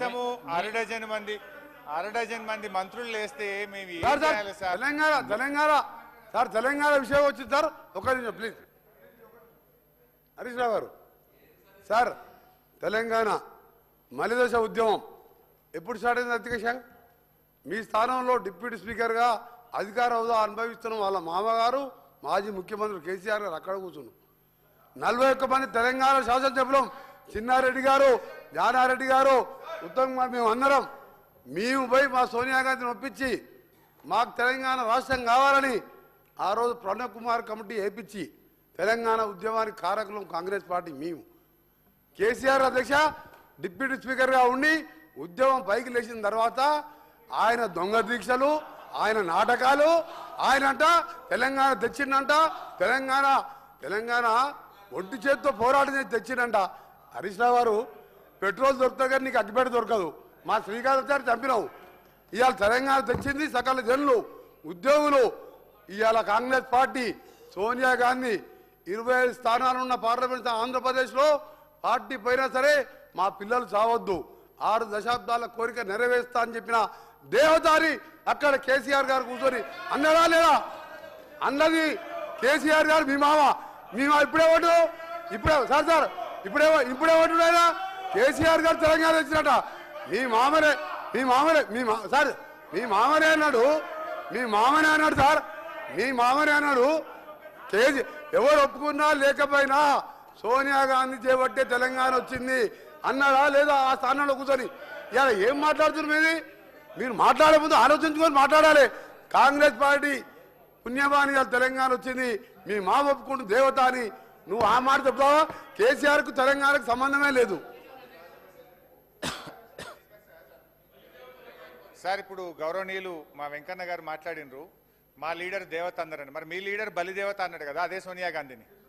కనీసము అర డజన్ మంది అర డజన్ మంది మంత్రులు లేస్తే మేము ఏం సార్ సార్ చేయాలి సార్ తెలంగాణ తెలంగాణ సార్ తెలంగాణ విషయం వచ్చింది సార్ ఒక నిమిషం ప్లీజ్ హరీష్ రావు గారు సార్ తెలంగాణ మలిదశ ఉద్యమం ఎప్పుడు స్టార్ట్ అయింది అధ్యక్ష మీ స్థానంలో డిప్యూటీ స్పీకర్గా అధికార హోదా అనుభవిస్తున్న వాళ్ళ మామగారు మాజీ ముఖ్యమంత్రి కేసీఆర్ గారు అక్కడ కూర్చున్నారు నలభై ఒక్క మంది తెలంగాణ శాసనసభ్యులం చిన్నారెడ్డి గారు జానారెడ్డి గారు ఉత్తమ్ కుమార్ మేము అందరం మేము పోయి మా సోనియా గాంధీని ఒప్పించి మాకు తెలంగాణ రాష్ట్రం కావాలని ఆ రోజు ప్రణబ్ కుమార్ కమిటీ వేయించి తెలంగాణ ఉద్యమానికి కారకులం కాంగ్రెస్ పార్టీ మేము కేసీఆర్ అధ్యక్ష డిప్యూటీ స్పీకర్గా ఉండి ఉద్యమం పైకి లేచిన తర్వాత ఆయన దొంగ దీక్షలు ఆయన నాటకాలు ఆయన అంట తెలంగాణ తెచ్చిండంట తెలంగాణ తెలంగాణ ఒంటి చేత్తో పోరాటం చేసి తెచ్చిండంట హరీష్ రావు గారు పెట్రోల్ దొరుకుతుంది కానీ నీకు అగ్గిపెట్ట దొరకదు మా శ్రీకాంతాచారి చంపినావు ఇవాళ తెలంగాణ తెచ్చింది సకల జనులు ఉద్యోగులు ఇవాళ కాంగ్రెస్ పార్టీ సోనియా గాంధీ ఇరవై ఐదు స్థానాలున్న పార్లమెంట్ ఆంధ్రప్రదేశ్లో పార్టీ పోయినా సరే మా పిల్లలు చావద్దు ఆరు దశాబ్దాల కోరిక నెరవేరుస్తా అని చెప్పిన దేవదారి అక్కడ కేసీఆర్ గారు కూర్చొని అన్నదా లేదా అన్నది కేసీఆర్ గారు మీ మామ మీ మామ ఇప్పుడే ఓటు ఇప్పుడే సార్ సార్ ఇప్పుడే ఇప్పుడే ఓటు ఆయన కేసీఆర్ గారు తెలంగాణ వచ్చినట మీ మామనే మీ మామనే మీ మా సార్ మీ మామనే అన్నాడు మీ మామనే అన్నాడు సార్ మీ మామనే అన్నాడు కేజీ ఎవరు ఒప్పుకున్నా లేకపోయినా సోనియా గాంధీ చేపట్టే తెలంగాణ వచ్చింది అన్నాడా లేదా ఆ స్థానంలో కూర్చొని ఇలా ఏం మాట్లాడుతున్నారు మీది మీరు మాట్లాడే ముందు ఆలోచించుకొని మాట్లాడాలి కాంగ్రెస్ పార్టీ పుణ్యమాని ఇవాళ తెలంగాణ వచ్చింది మీ మా ఒప్పుకుంటూ దేవత అని నువ్వు ఆ మాట చెప్తావా కేసీఆర్కు తెలంగాణకు సంబంధమే లేదు సార్ ఇప్పుడు గౌరవనీయులు మా వెంకన్న గారు మాట్లాడినరు మా లీడర్ దేవత అన్నారండి మరి మీ లీడర్ బలి దేవత అన్నాడు కదా అదే సోనియా గాంధీని